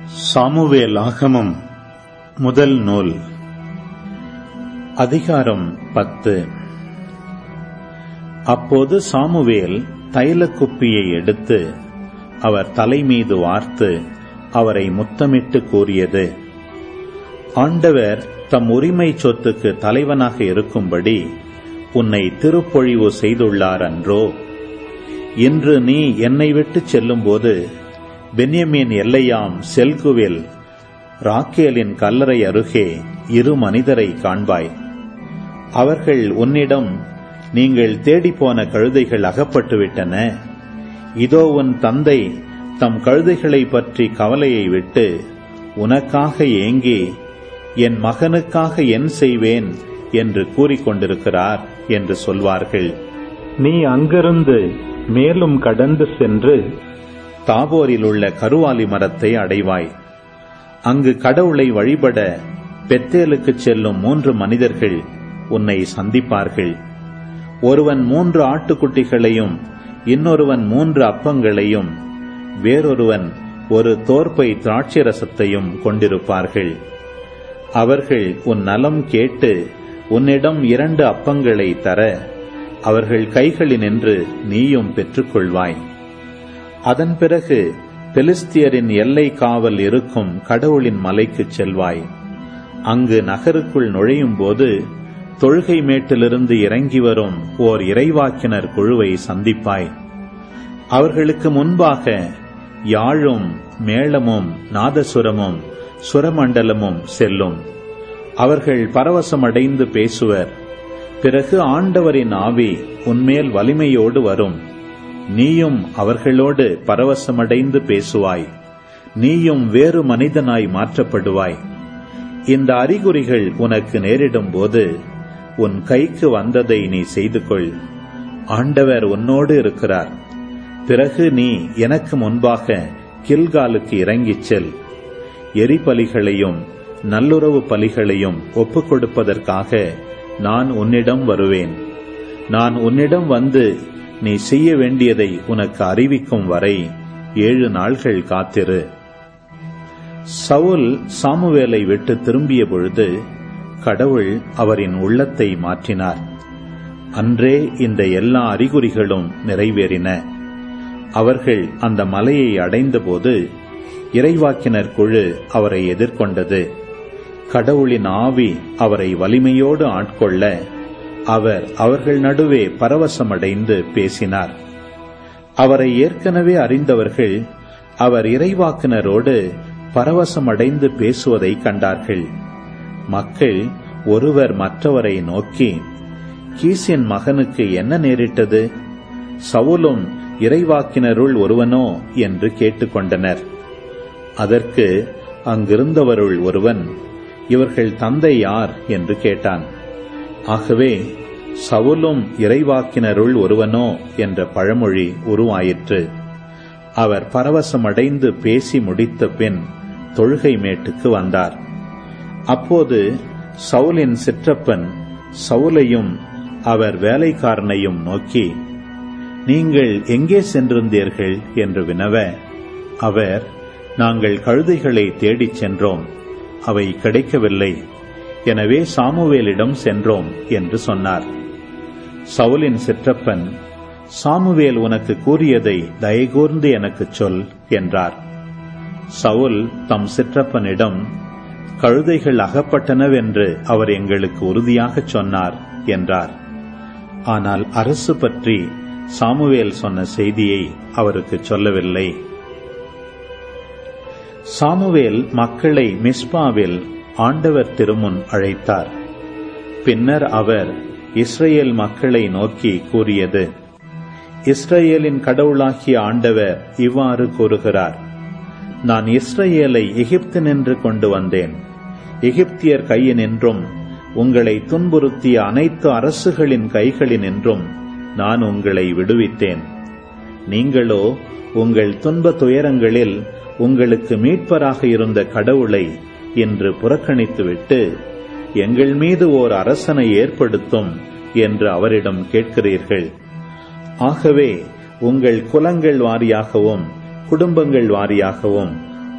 Samuel ஆகமம் முதல் நூல் அதிகாரம் பத்து அப்போது சாமுவேல் தைலக் குப்பியை எடுத்து அவர் தலைமீது வார்த்து அவரை முத்தமிட்டு கூறியது ஆண்டவர் தம் உரிமை சொத்துக்கு தலைவனாக இருக்கும்படி உன்னை திருப்பொழிவு செய்துள்ளார் அன்றோ இன்று நீ என்னை விட்டுச் செல்லும்போது பென்யமீன் எல்லையாம் செல்குவில் ராக்கேலின் கல்லறை அருகே இரு மனிதரை காண்பாய் அவர்கள் உன்னிடம் நீங்கள் தேடிப்போன கழுதைகள் அகப்பட்டுவிட்டன இதோ உன் தந்தை தம் கழுதைகளை பற்றி கவலையை விட்டு உனக்காக ஏங்கி என் மகனுக்காக என் செய்வேன் என்று கூறிக்கொண்டிருக்கிறார் என்று சொல்வார்கள் நீ அங்கிருந்து மேலும் கடந்து சென்று தாபோரில் உள்ள கருவாலி மரத்தை அடைவாய் அங்கு கடவுளை வழிபட பெத்தேலுக்குச் செல்லும் மூன்று மனிதர்கள் உன்னை சந்திப்பார்கள் ஒருவன் மூன்று ஆட்டுக்குட்டிகளையும் இன்னொருவன் மூன்று அப்பங்களையும் வேறொருவன் ஒரு தோற்பை திராட்சரசத்தையும் கொண்டிருப்பார்கள் அவர்கள் உன் நலம் கேட்டு உன்னிடம் இரண்டு அப்பங்களை தர அவர்கள் கைகளினின்று நீயும் பெற்றுக்கொள்வாய் அதன் பிறகு பெலிஸ்தியரின் எல்லை காவல் இருக்கும் கடவுளின் மலைக்குச் செல்வாய் அங்கு நகருக்குள் நுழையும் போது தொழுகை மேட்டிலிருந்து இறங்கி வரும் ஓர் இறைவாக்கினர் குழுவை சந்திப்பாய் அவர்களுக்கு முன்பாக யாழும் மேளமும் நாதசுரமும் சுரமண்டலமும் செல்லும் அவர்கள் பரவசமடைந்து பேசுவர் பிறகு ஆண்டவரின் ஆவி உன்மேல் வலிமையோடு வரும் நீயும் அவர்களோடு பரவசமடைந்து பேசுவாய் நீயும் வேறு மனிதனாய் மாற்றப்படுவாய் இந்த அறிகுறிகள் உனக்கு நேரிடும் போது உன் கைக்கு வந்ததை நீ செய்து கொள் ஆண்டவர் உன்னோடு இருக்கிறார் பிறகு நீ எனக்கு முன்பாக கில்காலுக்கு இறங்கிச் செல் எரிபலிகளையும் நல்லுறவு பலிகளையும் ஒப்புக் கொடுப்பதற்காக நான் உன்னிடம் வருவேன் நான் உன்னிடம் வந்து நீ செய்ய வேண்டியதை உனக்கு அறிவிக்கும் வரை ஏழு நாள்கள் காத்திரு சவுல் சாமுவேலை விட்டு திரும்பிய பொழுது கடவுள் அவரின் உள்ளத்தை மாற்றினார் அன்றே இந்த எல்லா அறிகுறிகளும் நிறைவேறின அவர்கள் அந்த மலையை அடைந்தபோது இறைவாக்கினர் குழு அவரை எதிர்கொண்டது கடவுளின் ஆவி அவரை வலிமையோடு ஆட்கொள்ள அவர் அவர்கள் நடுவே பரவசமடைந்து பேசினார் அவரை ஏற்கனவே அறிந்தவர்கள் அவர் இறைவாக்கினரோடு பரவசமடைந்து பேசுவதை கண்டார்கள் மக்கள் ஒருவர் மற்றவரை நோக்கி கீசின் மகனுக்கு என்ன நேரிட்டது சவுலும் இறைவாக்கினருள் ஒருவனோ என்று கேட்டுக்கொண்டனர் அதற்கு அங்கிருந்தவருள் ஒருவன் இவர்கள் தந்தை யார் என்று கேட்டான் ஆகவே சவுலும் இறைவாக்கினருள் ஒருவனோ என்ற பழமொழி உருவாயிற்று அவர் பரவசமடைந்து பேசி முடித்த பின் தொழுகை மேட்டுக்கு வந்தார் அப்போது சவுலின் சிற்றப்பன் சவுலையும் அவர் வேலைக்காரனையும் நோக்கி நீங்கள் எங்கே சென்றிருந்தீர்கள் என்று வினவ அவர் நாங்கள் கழுதைகளை தேடிச் சென்றோம் அவை கிடைக்கவில்லை எனவே சாமுவேலிடம் சென்றோம் என்று சொன்னார் சவுலின் சிற்றப்பன் சாமுவேல் உனக்கு கூறியதை தயகூர்ந்து எனக்குச் சொல் என்றார் சவுல் தம் சிற்றப்பனிடம் கழுதைகள் அகப்பட்டனவென்று அவர் எங்களுக்கு உறுதியாகச் சொன்னார் என்றார் ஆனால் அரசு பற்றி சாமுவேல் சொன்ன செய்தியை அவருக்கு சொல்லவில்லை சாமுவேல் மக்களை மிஸ்பாவில் ஆண்டவர் திருமுன் அழைத்தார் பின்னர் அவர் இஸ்ரேல் மக்களை நோக்கி கூறியது இஸ்ரேலின் கடவுளாகிய ஆண்டவர் இவ்வாறு கூறுகிறார் நான் இஸ்ரேலை எகிப்து நின்று கொண்டு வந்தேன் எகிப்தியர் கையினின்றும் உங்களை துன்புறுத்திய அனைத்து அரசுகளின் கைகளினின்றும் நான் உங்களை விடுவித்தேன் நீங்களோ உங்கள் துன்ப துயரங்களில் உங்களுக்கு மீட்பராக இருந்த கடவுளை இன்று புறக்கணித்துவிட்டு எங்கள் மீது ஓர் அரசனை ஏற்படுத்தும் என்று அவரிடம் கேட்கிறீர்கள் ஆகவே உங்கள் குலங்கள் வாரியாகவும் குடும்பங்கள் வாரியாகவும்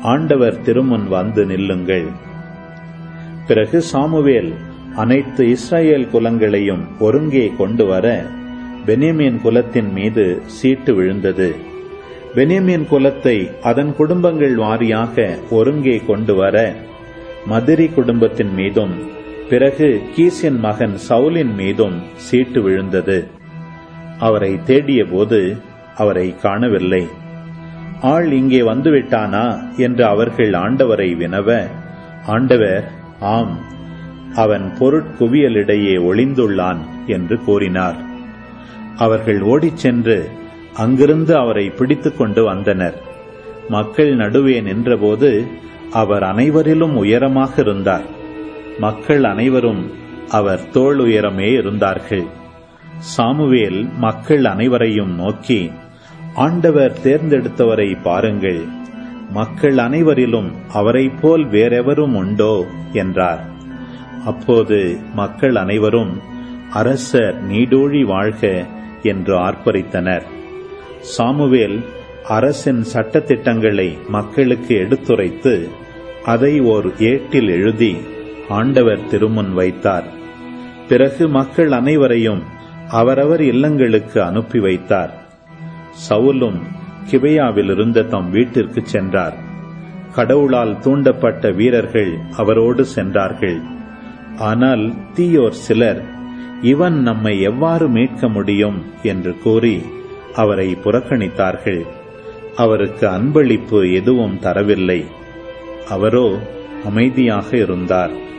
ஆண்டவர் திருமுன் வந்து நில்லுங்கள் பிறகு சாமுவேல் அனைத்து இஸ்ரேல் குலங்களையும் ஒருங்கே கொண்டு வர பெனியமின் குலத்தின் மீது சீட்டு விழுந்தது பெனியமின் குலத்தை அதன் குடும்பங்கள் வாரியாக ஒருங்கே கொண்டு வர மதுரி குடும்பத்தின் மீதும் பிறகு கீசின் மகன் சவுலின் மீதும் சீட்டு விழுந்தது அவரை தேடிய போது அவரை காணவில்லை ஆள் இங்கே வந்துவிட்டானா என்று அவர்கள் ஆண்டவரை வினவ ஆண்டவர் ஆம் அவன் பொருட்குவியலிடையே ஒளிந்துள்ளான் என்று கூறினார் அவர்கள் ஓடிச் சென்று அங்கிருந்து அவரை பிடித்துக் கொண்டு வந்தனர் மக்கள் நடுவே நின்றபோது அவர் அனைவரிலும் உயரமாக இருந்தார் மக்கள் அனைவரும் அவர் தோள் உயரமே இருந்தார்கள் சாமுவேல் மக்கள் அனைவரையும் நோக்கி ஆண்டவர் தேர்ந்தெடுத்தவரை பாருங்கள் மக்கள் அனைவரிலும் அவரைப் போல் வேறெவரும் உண்டோ என்றார் அப்போது மக்கள் அனைவரும் அரசர் நீடோழி வாழ்க என்று ஆர்ப்பரித்தனர் சாமுவேல் அரசின் சட்டத்திட்டங்களை மக்களுக்கு எடுத்துரைத்து அதை ஓர் ஏட்டில் எழுதி ஆண்டவர் திருமுன் வைத்தார் பிறகு மக்கள் அனைவரையும் அவரவர் இல்லங்களுக்கு அனுப்பி வைத்தார் சவுலும் கிபையாவில் இருந்த தம் வீட்டிற்கு சென்றார் கடவுளால் தூண்டப்பட்ட வீரர்கள் அவரோடு சென்றார்கள் ஆனால் தீயோர் சிலர் இவன் நம்மை எவ்வாறு மீட்க முடியும் என்று கூறி அவரை புறக்கணித்தார்கள் அவருக்கு அன்பளிப்பு எதுவும் தரவில்லை அவரோ அமைதியாக இருந்தார்